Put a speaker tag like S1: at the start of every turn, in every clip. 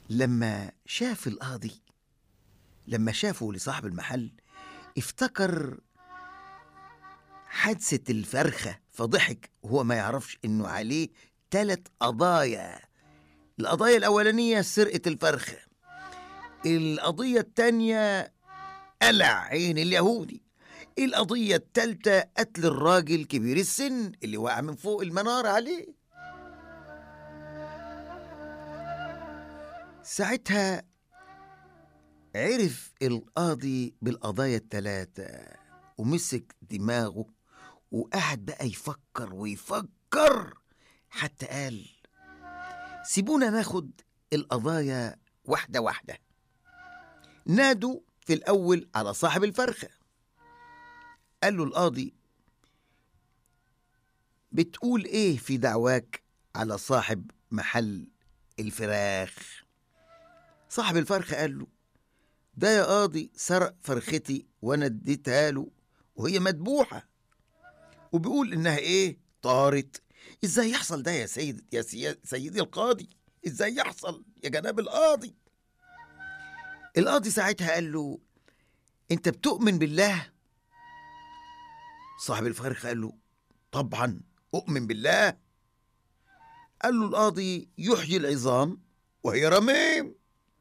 S1: لما شاف القاضي لما شافه لصاحب المحل افتكر حادثة الفرخة فضحك وهو ما يعرفش إنه عليه تلت قضايا القضايا الأولانية سرقة الفرخة القضية التانية قلع عين اليهودي القضية التالتة قتل الراجل كبير السن اللي وقع من فوق المنارة عليه ساعتها عرف القاضي بالقضايا التلاتة ومسك دماغه وقعد بقى يفكر ويفكر حتى قال سيبونا ناخد القضايا واحدة واحدة نادوا في الأول على صاحب الفرخة قال له القاضي بتقول ايه في دعواك على صاحب محل الفراخ صاحب الفرخة قال له ده يا قاضي سرق فرختي وانا اديتها له وهي مدبوحة وبيقول انها ايه طارت ازاي يحصل ده يا سيد يا سي- سيدي القاضي ازاي يحصل يا جناب القاضي القاضي ساعتها قال له انت بتؤمن بالله صاحب الفرخة قال له طبعا أؤمن بالله قال له القاضي يحيي العظام وهي رميم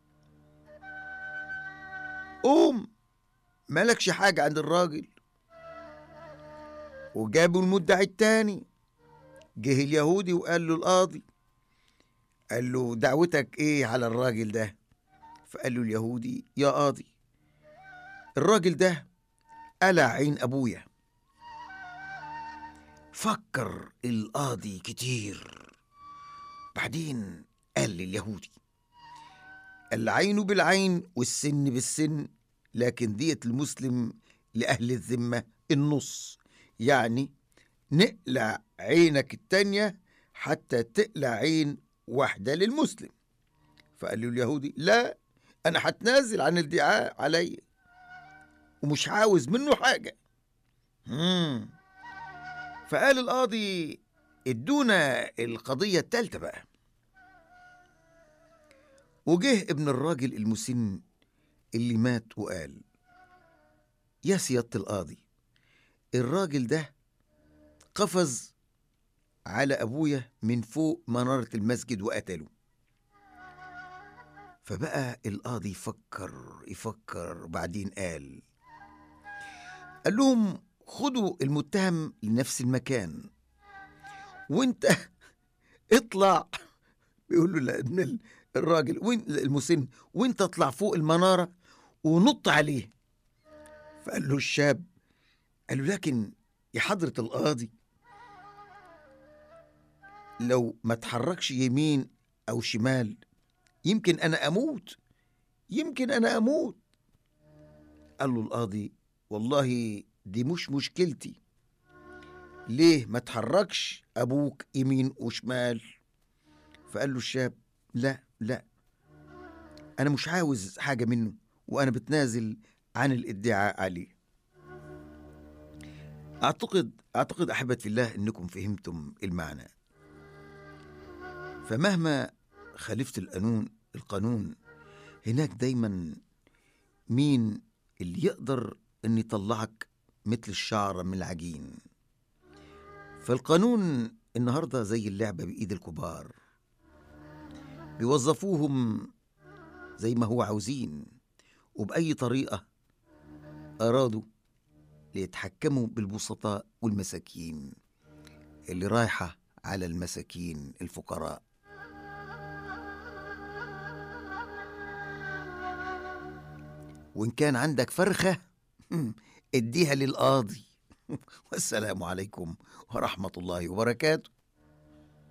S1: قوم مالكش حاجة عند الراجل وجابوا المدعي التاني جه اليهودي وقال له القاضي قال له دعوتك ايه على الراجل ده فقال له اليهودي يا قاضي الراجل ده قلع عين ابويا فكر القاضي كتير بعدين قال لليهودي العين بالعين والسن بالسن لكن دية المسلم لأهل الذمة النص يعني نقلع عينك التانية حتى تقلع عين واحدة للمسلم فقال له اليهودي لا أنا هتنازل عن الدعاء علي ومش عاوز منه حاجة مم. فقال القاضي ادونا القضية التالتة بقى وجه ابن الراجل المسن اللي مات وقال يا سيادة القاضي الراجل ده قفز على أبويا من فوق منارة المسجد وقتله فبقى القاضي يفكر يفكر بعدين قال قال لهم خدوا المتهم لنفس المكان وانت اطلع بيقول له لان ال- الراجل وين المسن وانت اطلع فوق المناره ونط عليه فقال له الشاب قال له لكن يا حضره القاضي لو ما تحركش يمين او شمال يمكن انا اموت يمكن انا اموت قال له القاضي والله دي مش مشكلتي ليه ما تحركش ابوك يمين وشمال فقال له الشاب لا لا انا مش عاوز حاجه منه وانا بتنازل عن الادعاء عليه اعتقد اعتقد احبتي في الله انكم فهمتم المعنى فمهما خالفت القانون القانون هناك دايما مين اللي يقدر ان يطلعك مثل الشعره من العجين فالقانون النهارده زي اللعبه بايد الكبار بيوظفوهم زي ما هو عاوزين وبأي طريقة أرادوا ليتحكموا بالبسطاء والمساكين اللي رايحة على المساكين الفقراء وإن كان عندك فرخة اديها للقاضي والسلام عليكم ورحمة الله وبركاته